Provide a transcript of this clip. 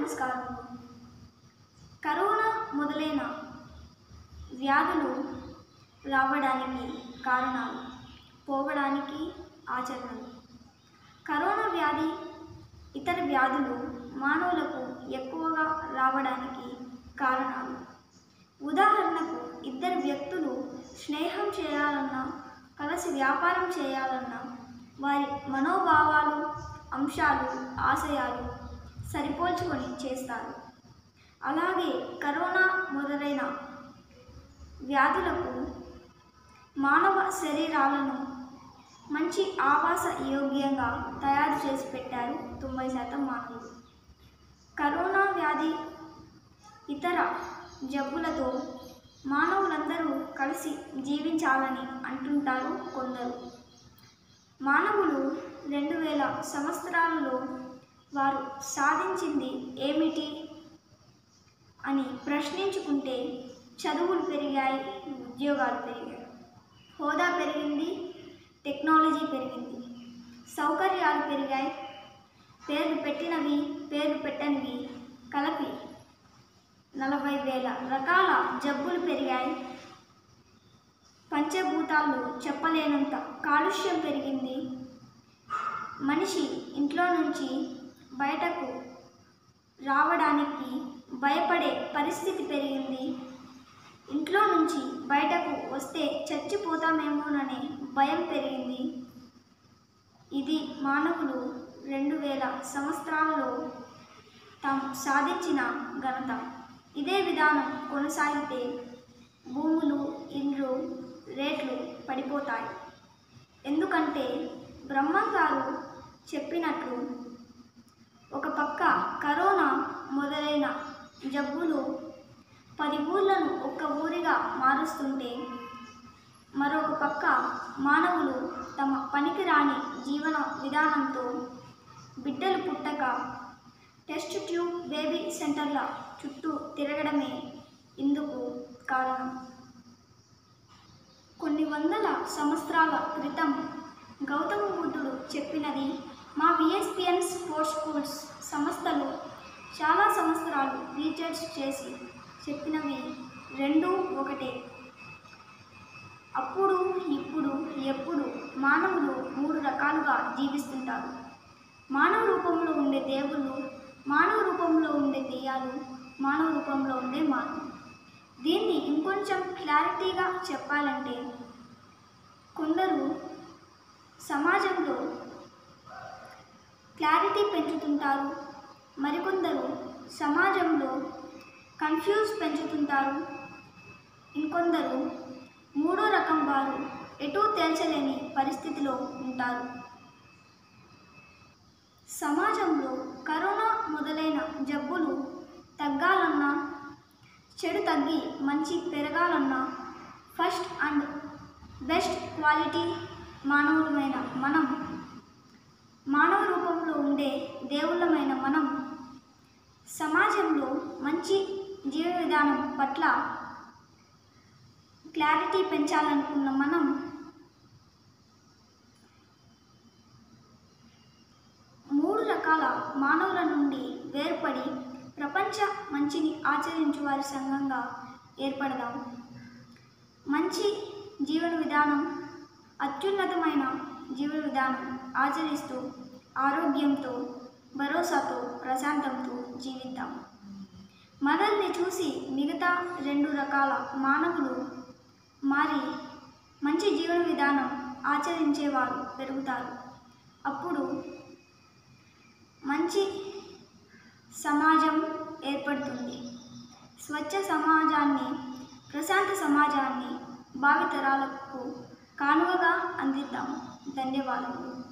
నమస్కారం కరోనా మొదలైన వ్యాధులు రావడానికి కారణాలు పోవడానికి ఆచరణలు కరోనా వ్యాధి ఇతర వ్యాధులు మానవులకు ఎక్కువగా రావడానికి కారణాలు ఉదాహరణకు ఇద్దరు వ్యక్తులు స్నేహం చేయాలన్నా కలిసి వ్యాపారం చేయాలన్నా వారి మనోభావాలు అంశాలు ఆశయాలు సరిపోల్చుకొని చేస్తారు అలాగే కరోనా మొదలైన వ్యాధులకు మానవ శరీరాలను మంచి ఆవాస యోగ్యంగా తయారు చేసి పెట్టారు తొంభై శాతం మానవులు కరోనా వ్యాధి ఇతర జబ్బులతో మానవులందరూ కలిసి జీవించాలని అంటుంటారు కొందరు మానవులు రెండు వేల సంవత్సరాలలో వారు సాధించింది ఏమిటి అని ప్రశ్నించుకుంటే చదువులు పెరిగాయి ఉద్యోగాలు పెరిగాయి హోదా పెరిగింది టెక్నాలజీ పెరిగింది సౌకర్యాలు పెరిగాయి పేర్లు పెట్టినవి పేర్లు పెట్టనివి కలిపి నలభై వేల రకాల జబ్బులు పెరిగాయి పంచభూతాలు చెప్పలేనంత కాలుష్యం పెరిగింది మనిషి ఇంట్లో నుంచి బయటకు రావడానికి భయపడే పరిస్థితి పెరిగింది ఇంట్లో నుంచి బయటకు వస్తే చచ్చిపోతామేమోననే భయం పెరిగింది ఇది మానవులు రెండు వేల సంవత్సరాలలో తాము సాధించిన ఘనత ఇదే విధానం కొనసాగితే భూములు ఇండ్లు రేట్లు పడిపోతాయి ఎందుకంటే బ్రహ్మం గారు చెప్పినట్లు ఒక పక్క కరోనా మొదలైన జబ్బులు పది ఊర్లను ఒక్క ఊరిగా మారుస్తుంటే మరొక పక్క మానవులు తమ పనికిరాని జీవన విధానంతో బిడ్డలు పుట్టక టెస్ట్ ట్యూబ్ బేబీ సెంటర్ల చుట్టూ తిరగడమే ఇందుకు కారణం కొన్ని వందల సంవత్సరాల క్రితం గౌతమ బుద్ధుడు చెప్పినది మా విఎస్పిఎన్ స్పోర్ట్స్ స్కూల్స్ సంస్థలు చాలా సంవత్సరాలు రీసెర్చ్ చేసి చెప్పినవి రెండు ఒకటే అప్పుడు ఇప్పుడు ఎప్పుడు మానవులు మూడు రకాలుగా జీవిస్తుంటారు మానవ రూపంలో ఉండే దేవుళ్ళు మానవ రూపంలో ఉండే దెయ్యాలు మానవ రూపంలో ఉండే మానవులు దీన్ని ఇంకొంచెం క్లారిటీగా చెప్పాలంటే కొందరు సమాజంలో క్లారిటీ పెంచుతుంటారు మరికొందరు సమాజంలో కన్ఫ్యూజ్ పెంచుతుంటారు ఇంకొందరు మూడో రకం వారు ఎటూ తేల్చలేని పరిస్థితిలో ఉంటారు సమాజంలో కరోనా మొదలైన జబ్బులు తగ్గాలన్నా చెడు తగ్గి మంచి పెరగాలన్నా ఫస్ట్ అండ్ బెస్ట్ క్వాలిటీ మానవులమైన మనం మానవ రూపంలో ఉండే దేవుళ్ళమైన మనం సమాజంలో మంచి జీవ విధానం పట్ల క్లారిటీ పెంచాలనుకున్న మనం మూడు రకాల మానవుల నుండి వేర్పడి ప్రపంచ మంచిని ఆచరించు వారి సంఘంగా ఏర్పడదాం మంచి జీవన విధానం అత్యున్నతమైన జీవన విధానం ఆచరిస్తూ ఆరోగ్యంతో భరోసాతో ప్రశాంతంతో జీవిద్దాం మనల్ని చూసి మిగతా రెండు రకాల మానవులు మారి మంచి జీవన విధానం ఆచరించేవారు పెరుగుతారు అప్పుడు మంచి సమాజం ఏర్పడుతుంది స్వచ్ఛ సమాజాన్ని ప్రశాంత సమాజాన్ని భావితరాలకు కానువగా అందిద్దాం ధన్యవాదములు